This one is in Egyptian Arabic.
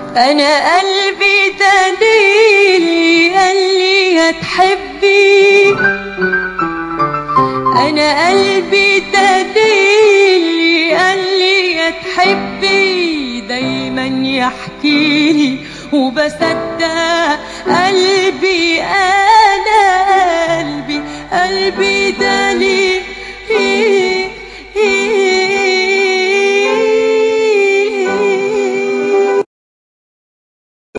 انا قلبي دليلي قال لي هتحبي انا قلبي دليلي قال لي هتحبي دايما يحكي لي وبصدق قلبي انا قلبي قلبي دليلي